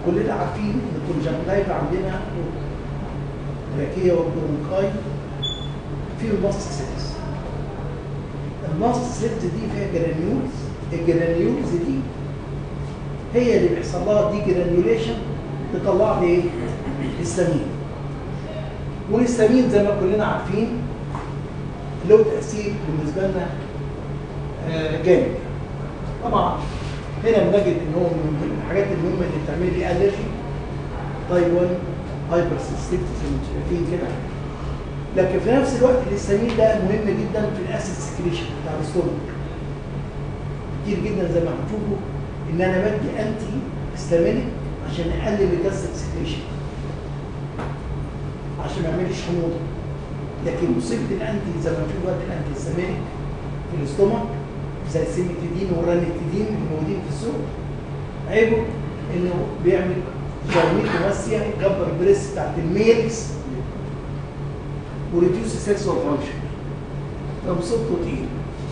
كلنا عارفين ان الكونجنكتيف عندنا تراكيه والبرونكاي في الماست سيلز الماست سيلز دي فيها جرانيولز الجرانيولز دي هي اللي بيحصل لها دي جرانيوليشن تطلع لي ايه؟ السمين والهستامين زي ما كلنا عارفين له تاثير بالنسبه لنا آه، جامد طبعا هنا بنجد ان هو من الحاجات المهمه اللي بتعمل لي الرجي تايب 1 هايبر سنسيتيفيتي زي ما انتم شايفين كده لكن في نفس الوقت الهستامين ده مهم جدا في الاسيد سكريشن بتاع الستومك كتير جدا زي ما هتشوفوا ان انا بدي انتي هستامينيك عشان اقلل الجاستريك سكريشن عشان ما يعملش حموضه لكن مصيبه الانتي زي ما هنشوف دلوقتي الانتي هستامينيك في الاستومك زي السيمتيدين والرانيتيدين اللي موجودين في السوق عيبه انه بيعمل جرميكوماسيا يكبر البريس بتاعت الميلز وريديوس سيكسوال فانكشن فمصيبته تقيل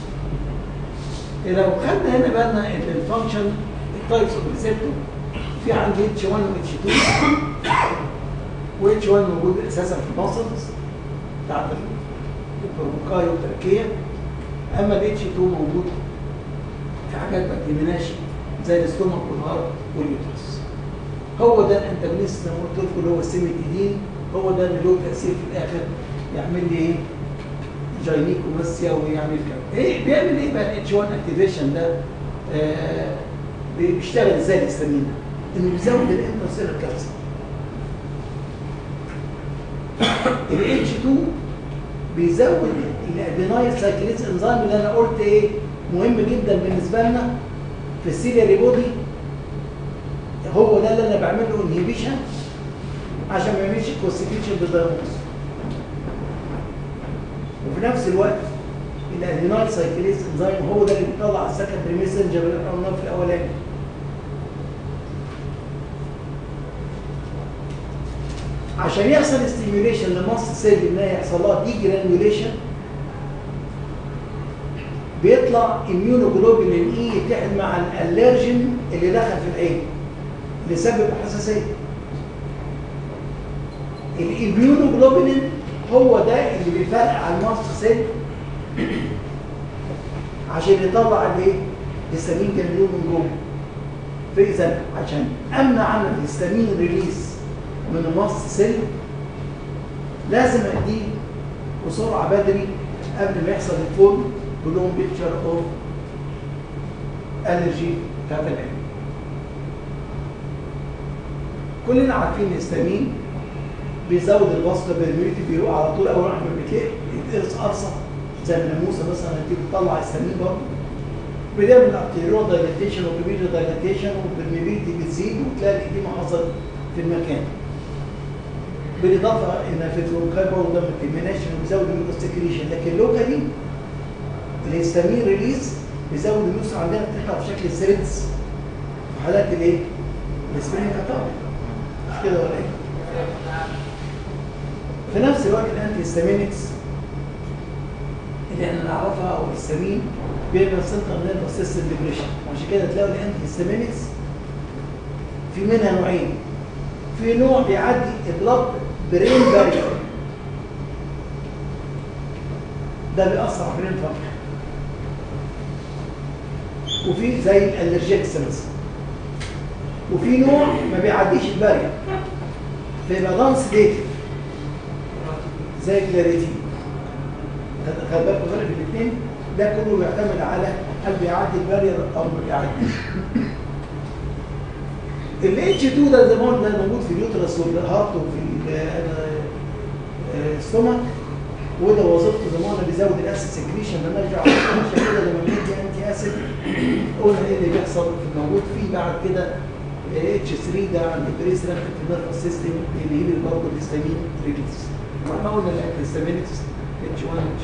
لو خدنا هنا بالنا ان الفانكشن التايبس اوف ريسبتور في عندي اتش 1 واتش 2 واتش 1 موجود اساسا في الماسلز بتاعت البروكاي والتركيه اما الاتش 2 موجود في حاجات ما تهمناش زي الاستومك والهارت واليوترس هو ده الانتاجونيست زي ما قلت لكم اللي هو السيميتيدين هو ده اللي له تاثير في الاخر يعمل لي ايه؟ جاينيكوماسيا ويعمل كده ايه بيعمل ايه بقى الاتش 1 اكتيفيشن ده آه بيشتغل ازاي الهستامين ده؟ انه بيزود الانترسيلر كالسيوم الاتش 2 بيزود الادينايل سايكليز انزيم اللي انا قلت ايه مهم جدا بالنسبه لنا في السيلياري بودي هو ده اللي انا بعمل له انهيبيشن عشان ما يعملش كونستيتيوشن بالدايموس وفي نفس الوقت الادينايل سايكليز انزيم هو ده اللي بيطلع السكندري ميسنجر اللي احنا قلناه في الاولاني عشان يحصل ستيميوليشن لمصل سيل انها يحصل لها دي جرانيوليشن بيطلع اميونوجلوبولين اي يتحد مع الالرجين اللي دخل في العين اللي سبب حساسيه الاميونوجلوبولين هو ده اللي بيفرق على المصل سيل عشان يطلع الايه الهستامين جرانيول من جوه فاذا عشان امنع عن الهستامين ريليز من المصل سيل لازم اديه بسرعه بدري قبل ما يحصل الفول كلهم بيكتشر اوف الرجي بتاعت العين كلنا عارفين الهستامين بيزود الباسكا بيرميتي بيروح على طول اول ما بتلاقي يتقرص قرصه زي الناموسه مثلا تيجي تطلع الهستامين برضه بيعمل ارتيريو دايلاتيشن وبيبيلو دايلاتيشن والبرميبيليتي بتزيد وتلاقي الاديمه حصل في المكان بالاضافه ان في البرونكاي برضه ده ما تهمناش انه بيزود الميوكوستيكريشن لكن لوكالي الهستامين ريليز بيزود الميوس عندنا بتطلع في شكل السيريتس في حالات الايه؟ الاسبرين كاتابل مش كده ولا ايه؟ في نفس الوقت الانتي هيستامينكس اللي احنا نعرفها او الهستامين بيعمل سنتر نيرفس سيستم ديبريشن وعشان كده تلاقوا الانتي هيستامينكس في منها نوعين في نوع بيعدي البلاد برين بارير ده بيأثر على البرين فانكشن وفي زي الالرجيكس مثلا وفي نوع ما بيعديش البارير فيبقى دانس ديتيف زي كلاريتي خلي بالكم فرق بين الاثنين ده كله بيعتمد على هل بيعدي البارير او ما بيعديش الاتش 2 ده زي ما قلنا موجود في اليوترس والهارت وفي الستومك وده وظيفته زي ما قلنا بيزود الاسيد سكريشن بنرجع عشان كده لما بندي انتي اسيد قلنا ايه اللي بيحصل في الموجود فيه بعد كده اتش 3 ده عند البريس في النيرفس سيستم اللي هي برضه الهستامين ريليز واحنا قلنا الهستامينكس اتش 1 اتش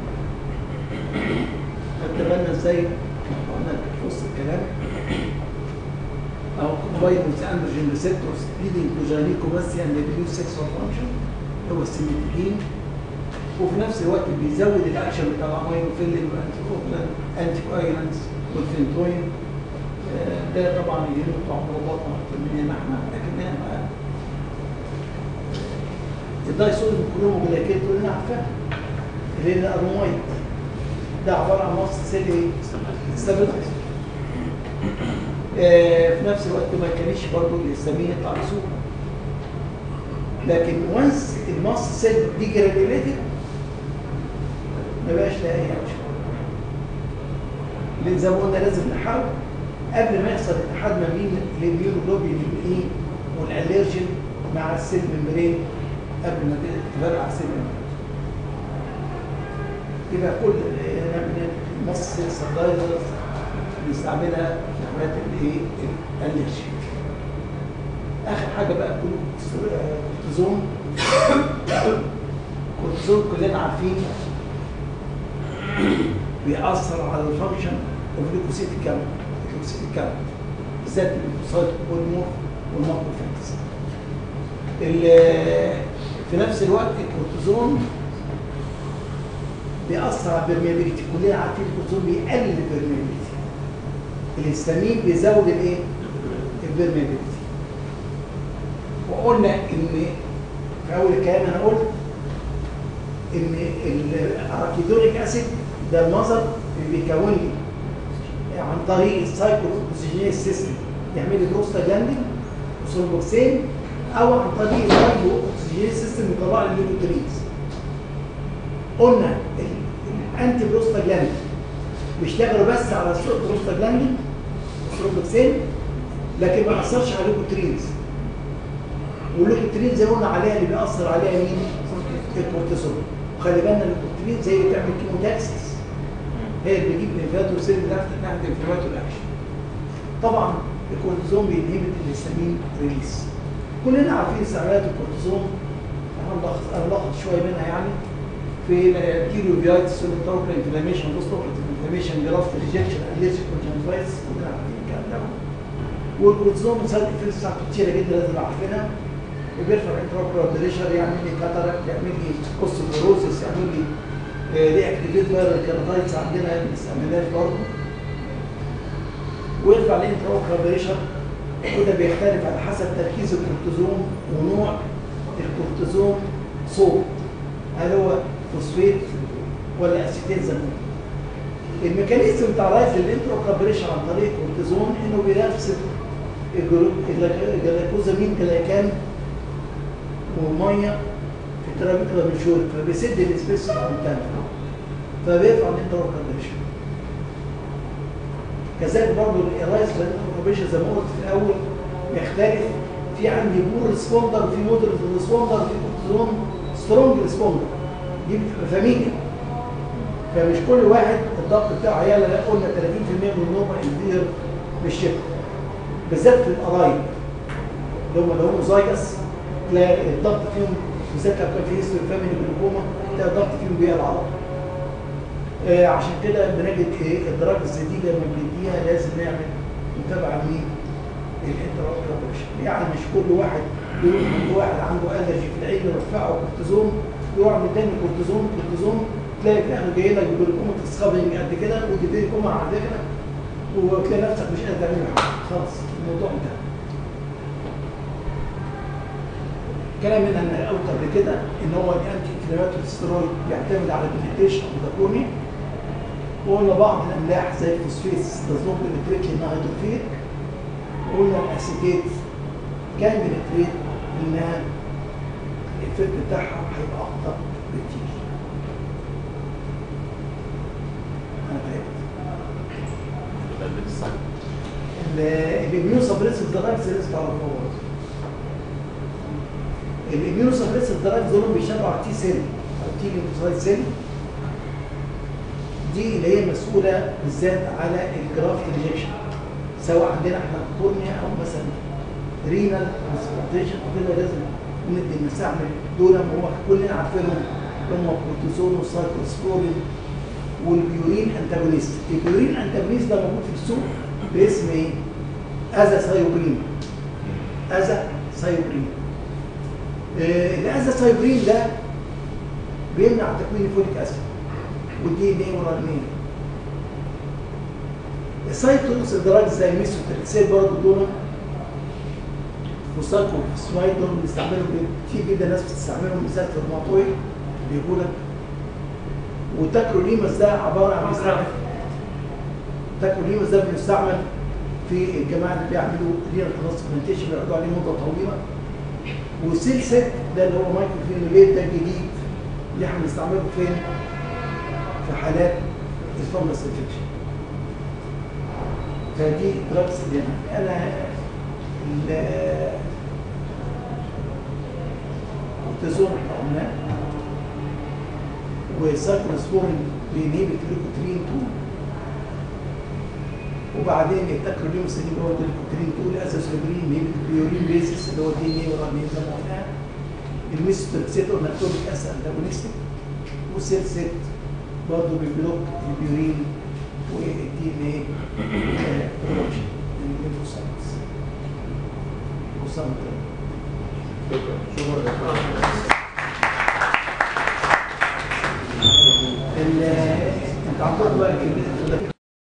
2 خدت بالنا ازاي قلنا في وسط الكلام او combined with androgen receptors leading to gynecomastia and reduced sexual function هو السيميتين وفي نفس الوقت بيزود الاكشن بتاع الامينوفيلين والانتي انتي كوايلانتس والفينتوين آه ده طبعا يجيبوا بتوع مربوطه اكتر مننا احنا لكن احنا الدايسون كلهم جلاكيت كلنا عارفينها اللي هي الارمويد ده عباره عن مصر سيل ايه؟ ستابلايزر آه، في نفس الوقت ما كانش برضه الهستامين يطلع بسهوله لكن وانس المصر سيل دي جرانيوليتد ما بقاش لها اي حاجه لان زي ما قلنا لازم نحاول قبل ما يحصل اتحاد ما بين الاميونوجلوبين الايه والالرجين مع السيل ممبرين قبل ما تفرقع السيل ممبرين يبقى كل مصر سبلايزرز بنستعملها في حمايه الايه الالرجي اخر حاجه بقى كورتيزون كورتيزون كلنا عارفين بيأثر على الفانكشن اوف ليكوسيت الكامل ليكوسيت الكامل بالذات الليكوسايت والمور والماكروفاجز في نفس الوقت الكورتيزون بيأثر على البرميابيليتي كلنا عارفين الكورتيزون بيقلل البرميابيليتي الهستامين بيزود الايه؟ البرميابيليتي وقلنا ان في اول الكلام انا قلت ان الاركيدونيك اسيد ده المصدر اللي بيكون لي عن طريق السايكلو اوكسجينيز سيستم يعمل لي بروستاجلاندين وسولبوكسين او عن طريق الرايبو اوكسجينيز سيستم يطلع لي الليكوترينز قلنا الانتي بروستاجلاندين بيشتغلوا بس على البروستاجلاندين والسولبوكسين لكن ما اثرش على الليكوترينز والليكوترين زي ما قلنا عليها اللي بيأثر عليها مين؟ الكورتيزون وخلي بالنا الكورتيزون زي اللي بتعمل كيموتاكسس هي اللي بتجيب نيفاتو سيل ناحيه انفلاماتو الاكشن طبعا الكورتيزون بينهبت الهستامين ريليس كلنا عارفين استعمالات الكورتيزون هنلخص هنلخص شويه منها يعني في كيلوفيايتس سوليتوكل انفلاميشن بوستوكل انفلاميشن جرافت ريجكشن اليرجيك كونجنتايتس كلنا عارفين الكلام ده والكورتيزون سايد افكتس بتاعته كتيره جدا لازم عارفينها وبيرفع انتراكولار بريشر يعمل لي كاتاراكت يعمل لي اوستيوبروسيس يعمل لي ري اكتيفيت فايرال كيراتايتس عندنا ما بنستعملهاش برضه ويرفع الانتراكولار بريشر وده بيختلف على حسب تركيز الكورتيزون ونوع الكورتيزون صوت هل هو فوسفيت ولا اسيتيت زي الميكانيزم بتاع رايز الانتراكولار بريشر عن طريق الكورتيزون انه بينفس الجلوكوزامين جلايكان وميه في الترابيكولا منشور فبيسد الاسبيس كونتنت فبيرفع الانتروكابريشن كذلك برضه الارايز بالانتروكابريشن زي ما قلت في الاول بيختلف في عندي بور ريسبوندر في مودريت ريسبوندر في كورتيزون سترونج ريسبوندر دي بتبقى فاميليا فمش كل واحد الضغط بتاعه عياله لا قلنا 30% من النورمال انفير بالشفت بالذات في القرايب اللي هم اللي هم زايجس تلاقي الضغط فيهم بالذات لو كان في هيستوري فاميلي جلوكوما تلاقي الضغط فيهم بيعلى على طول. آه عشان كده بنجد ايه الدراجز دي لما بنديها لازم نعمل متابعه مين؟ الانتراكتر يعني مش كل واحد يروح عند واحد عنده الرجي في العين يرفعه كورتيزون يروح مداني كورتيزون كورتيزون تلاقي في الاخر جاي لك بجلوكوما تسخبنج قد كده وتبتدي كوما على فكره وتلاقي نفسك مش قادر تعمل حاجه خلاص الموضوع انتهى كلام من انا قلت قبل كده ان هو الانتي انفلاماتوري ستيرويد بيعتمد على البنتريشن اوف ذا كورنيا وقلنا بعض الاملاح زي الفوسفيتس does not penetrate النيتروفيل وقلنا الاسيتيت كان بنتريت انها الافكت بتاعها هيبقى اكتر بكتير انا تعبت الاميون سبريسيف دراجز لازم تعرفوها الاميون سبريسيف دراجز دول بيشتغلوا على التي سيل او تي ليمفوسايت سيل دي اللي هي مسؤوله بالذات على الجرافت ريجكشن سواء عندنا احنا كورنيا او مثلا رينال ترانسبلانتيشن كده لازم ندي نستعمل دول هو كلنا عارفينهم هم الكورتيزون والسايكلوسبورين والبيورين انتاجونيست البيورين انتاجونيست ده موجود في السوق باسم ايه؟ اذا سايوبرين اذا سايوبرين آه الاذا سايوبرين ده بيمنع تكوين الفوليك اسيد والدي ان ايه والار ان السايتوس دراجز زي الميثوتريكسيت برضه دول وسايكوفوسفايد دول بنستعملهم كتير جدا ناس بتستعملهم بالذات في الروماتويد بيقول لك والتاكروليماس ده عباره عن بيستعمل التاكروليماس ده بيستعمل في الجماعه اللي بيعملوا رينال ترانسبلانتيشن بيقعدوا عليه مده طويله وسيل سيت ده اللي هو مايكرو فينوليت ده الجديد اللي احنا بنستعمله فين؟ في حالات الفانجس انفكشن فدي دراجز اللي انا ال- الكورتيزون احنا قلناه وسايكلوسبورين بينهبت ليكوترين 2 وبعدين التاكروليموس اللي هو الليكوترين 2 الاساسوبرين بينهبت البيورين بيسس اللي هو الدي ان اي والار زي ما قلنا الميثوتريكسيت والناتوريك اسيد انتاجونستيك والسيل سيت برضه بيبلوك البيورين والدي ان اي برودكشن الليمفوسايتس وصلت ال- انت عندك بقى ال-